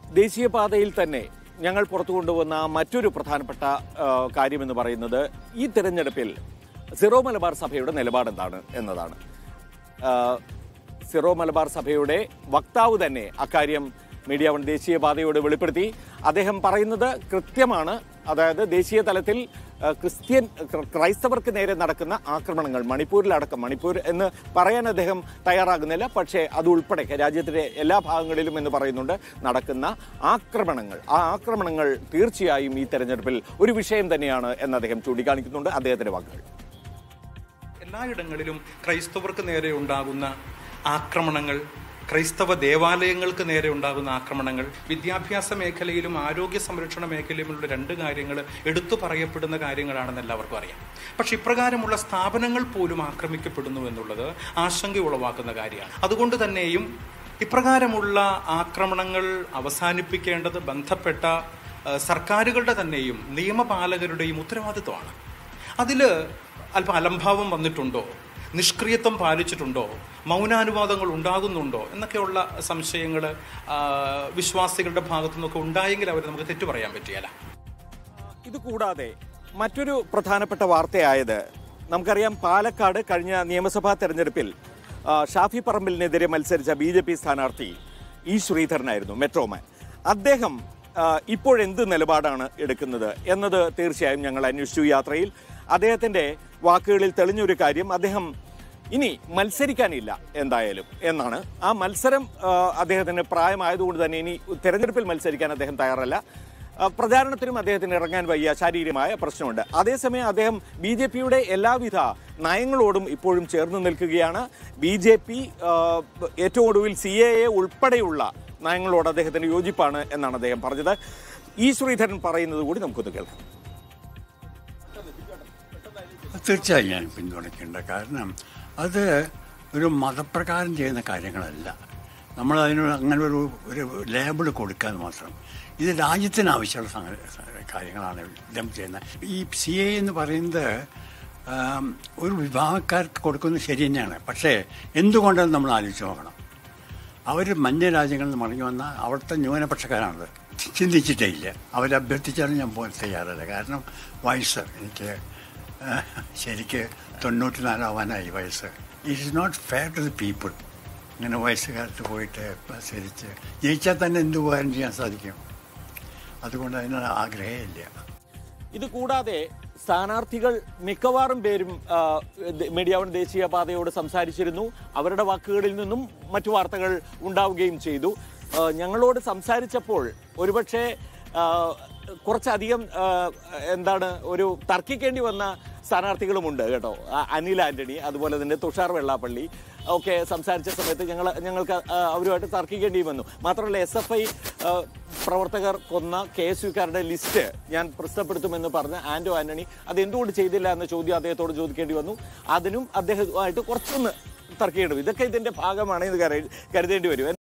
ദേശീയപാതയിൽ തന്നെ ഞങ്ങൾ പുറത്തു കൊണ്ടുവന്ന മറ്റൊരു പ്രധാനപ്പെട്ട ആ, കാര്യമെന്ന് പറയുന്നത് ഈ തിരഞ്ഞെടുപ്പിൽ സിറോ മലബാർ സഭയുടെ നിലപാട് എന്താണ് എന്നതാണ് ആ, സിറോ മലബാർ സഭയുടെ വക്താവ് തന്നെ അക്കാര്യം മീഡിയ വൺ ദേശീയപാതയോട് വെളിപ്പെടുത്തി അദ്ദേഹം പറയുന്നത് കൃത്യമാണ് അതായത് ദേശീയ തലത്തിൽ ആ, ക്രിസ്ത്യൻ ക്ര- ക്രൈസ്തവർക്ക് നേരെ നടക്കുന്ന ആക്രമണങ്ങൾ മണിപ്പൂരിലടക്കം മണിപ്പൂർ എന്ന് പറയാൻ അദ്ദേഹം തയ്യാറാകുന്നില്ല പക്ഷേ അതുൾപ്പെടെ രാജ്യത്തിലെ എല്ലാ ഭാഗങ്ങളിലും എന്ന് പറയുന്നുണ്ട് നടക്കുന്ന ആക്രമണങ്ങൾ ആ ആക്രമണങ്ങൾ തീർച്ചയായും ഈ തെരഞ്ഞെടുപ്പിൽ ഒരു വിഷയം തന്നെയാണ് എന്ന് അദ്ദേഹം ചൂണ്ടിക്കാണിക്കുന്നുണ്ട് അദ്ദേഹത്തിന്റെ വാക്കുകൾ എല്ലായിടങ്ങളിലും ക്രൈസ്തവർക്ക് നേരെ ഉണ്ടാകുന്ന ആക്രമണങ്ങൾ ക്രൈസ്തവ ദേവാലയങ്ങൾക്ക് നേരെ ഉണ്ടാകുന്ന ആക്രമണങ്ങൾ വിദ്യാഭ്യാസ മേഖലയിലും ആരോഗ്യ സംരക്ഷണ മേഖലയിലുമുള്ള രണ്ട് കാര്യങ്ങൾ എടുത്തു പറയപ്പെടുന്ന കാര്യങ്ങളാണെന്ന് എല്ലാവർക്കും അറിയാം പക്ഷെ ഇപ്രകാരമുള്ള സ്ഥാപനങ്ങൾ പോലും ആക്രമിക്കപ്പെടുന്നു എന്നുള്ളത് ആശങ്ക ഉളവാക്കുന്ന കാര്യമാണ് അതുകൊണ്ട് തന്നെയും ഇപ്രകാരമുള്ള ആക്രമണങ്ങൾ അവസാനിപ്പിക്കേണ്ടത് ബന്ധപ്പെട്ട ഏഹ്, സർക്കാരുകളുടെ തന്നെയും നിയമപാലകരുടെയും ഉത്തരവാദിത്വമാണ് അതിൽ അല്പം അലംഭാവം വന്നിട്ടുണ്ടോ നിഷ്ക്രിയത്വം പാലിച്ചിട്ടുണ്ടോ മൗനാനുവാദങ്ങൾ ഉണ്ടാകുന്നുണ്ടോ എന്നൊക്കെയുള്ള സംശയങ്ങൾ വിശ്വാസികളുടെ ഭാഗത്തു നിന്നൊക്കെ ഉണ്ടായെങ്കിൽ അവർ നമുക്ക് തെറ്റു പറയാൻ പറ്റിയല്ല ഇത് കൂടാതെ മറ്റൊരു പ്രധാനപ്പെട്ട വാർത്തയായത് നമുക്കറിയാം പാലക്കാട് കഴിഞ്ഞ നിയമസഭാ തെരഞ്ഞെടുപ്പിൽ ആ, ഷാഫി പറമ്പിലിനെതിരെ മത്സരിച്ച ബി ജെ പി സ്ഥാനാർത്ഥി ഇ ശ്രീധരനായിരുന്നു മെട്രോമാൻ അദ്ദേഹം ആ, ഇപ്പോഴെന്ത് നിലപാടാണ് എടുക്കുന്നത് എന്നത് തീർച്ചയായും ഞങ്ങൾ അന്വേഷിച്ചു ഈ യാത്രയിൽ അദ്ദേഹത്തിന്റെ വാക്കുകളിൽ തെളിഞ്ഞൊരു കാര്യം അദ്ദേഹം ഇനി മത്സരിക്കാനില്ല എന്തായാലും എന്നാണ് ആ മത്സരം ആ, അദ്ദേഹത്തിന് പ്രായമായതുകൊണ്ട് തന്നെ ഇനി തെരഞ്ഞെടുപ്പിൽ മത്സരിക്കാൻ അദ്ദേഹം തയ്യാറല്ല ആ, പ്രചാരണത്തിനും അദ്ദേഹത്തിന് ഇറങ്ങാൻ വയ്യ ശാരീരികമായ പ്രശ്നമുണ്ട് അതേസമയം അദ്ദേഹം ബി ജെ പിയുടെ എല്ലാവിധ നയങ്ങളോടും ഇപ്പോഴും ചേർന്ന് നിൽക്കുകയാണ് ബി ജെ പി ഏറ്റവും ഒടുവിൽ സി എ എ ഉൾപ്പെടെയുള്ള നയങ്ങളോട് അദ്ദേഹത്തിന് യോജിപ്പാണ് എന്നാണ് അദ്ദേഹം പറഞ്ഞത് ഈ ശ്രീധരൻ പറയുന്നത് കൂടി നമുക്കൊന്ന് കേൾക്കാം തീർച്ചയായും ഞാൻ പിന്തുണയ്ക്കേണ്ട കാരണം അത് ഒരു മതപ്രകാരം ചെയ്യുന്ന കാര്യങ്ങളല്ല നമ്മൾ അതിനൊരു അങ്ങനെ ഒരു ഒരു ലേബിൾ കൊടുക്കാൻ മാത്രം ഇത് രാജ്യത്തിന് ആവശ്യമുള്ള സംഗ- കാര്യങ്ങളാണ് ഇദ്ദേഹം ചെയ്യുന്നത് ഈ സി എ എന്ന് പറയുന്നത് ആം, ഒരു വിഭാഗക്കാർക്ക് കൊടുക്കുന്നത് ശരി തന്നെയാണ് പക്ഷേ എന്തുകൊണ്ടെന്ന് നമ്മൾ ആലോചിച്ച് നോക്കണം അവർ മഞ്ഞ രാജ്യങ്ങളിൽ നിന്ന് മടങ്ങി വന്ന അവിടുത്തെ ന്യൂനപക്ഷക്കാരാണത് ചിന്തിച്ചിട്ടേ ഇല്ല അവരെ അഭ്യർത്ഥിച്ചാലും ഞാൻ പോകാൻ തയ്യാറല്ല കാരണം വയസ്സ് എനിക്ക് ആ, ശരിക്ക് തൊണ്ണൂറ്റി നാലാവാനായി വയസ്സ് it is not fair to the people ഇങ്ങനെ വയസ്സുകാലത്ത് പോയിട്ട് മത്സരിച്ച് ജയിച്ചാൽ തന്നെ എന്ത് ഉപകാരം ചെയ്യാൻ സാധിക്കും അതുകൊണ്ട് അതിന് ആഗ്രഹമില്ല ഇത് കൂടാതെ സ്ഥാനാർത്ഥികൾ മിക്കവാറും പേരും ആ, ദ- മീഡിയ വൺ ദേശീയപാതയോട് സംസാരിച്ചിരുന്നു അവരുടെ വാക്കുകളിൽ നിന്നും മറ്റു വാർത്തകൾ ഉണ്ടാവുകയും ചെയ്തു ആ, ഞങ്ങളോട് സംസാരിച്ചപ്പോൾ ഒരുപക്ഷെ ആ, കുറച്ചധികം ആ, എന്താണ് ഒരു തർക്കിക്കേണ്ടി വന്ന സ്ഥാനാർത്ഥികളുമുണ്ട് കേട്ടോ ആ, അനിൽ ആന്റണി അതുപോലെ തന്നെ തുഷാർ വെള്ളാപ്പള്ളി ഒക്കെ സംസാരിച്ച സമയത്ത് ഞങ്ങൾ ഞങ്ങൾക്ക് ആ, അവരുമായിട്ട് തർക്കിക്കേണ്ടി വന്നു മാത്രമല്ല എസ് എഫ് ഐ പ്രവർത്തകർ കൊന്ന കെ എസ് യുക്കാരുടെ ലിസ്റ്റ് ഞാൻ പ്രസിദ്ധപ്പെടുത്തുമെന്ന് പറഞ്ഞ ആന്റോ ആന്റണി അത് എന്തുകൊണ്ട് ചെയ്തില്ല എന്ന ചോദ്യം അദ്ദേഹത്തോട് ചോദിക്കേണ്ടി വന്നു അതിനും അദ്ദേഹമായിട്ട് കുറച്ചൊന്ന് തർക്കിക്കേണ്ടി വരും ഇതൊക്കെ ഇതിന്റെ ഭാഗമാണ് ഇത് കരു- കരുതേണ്ടി വരും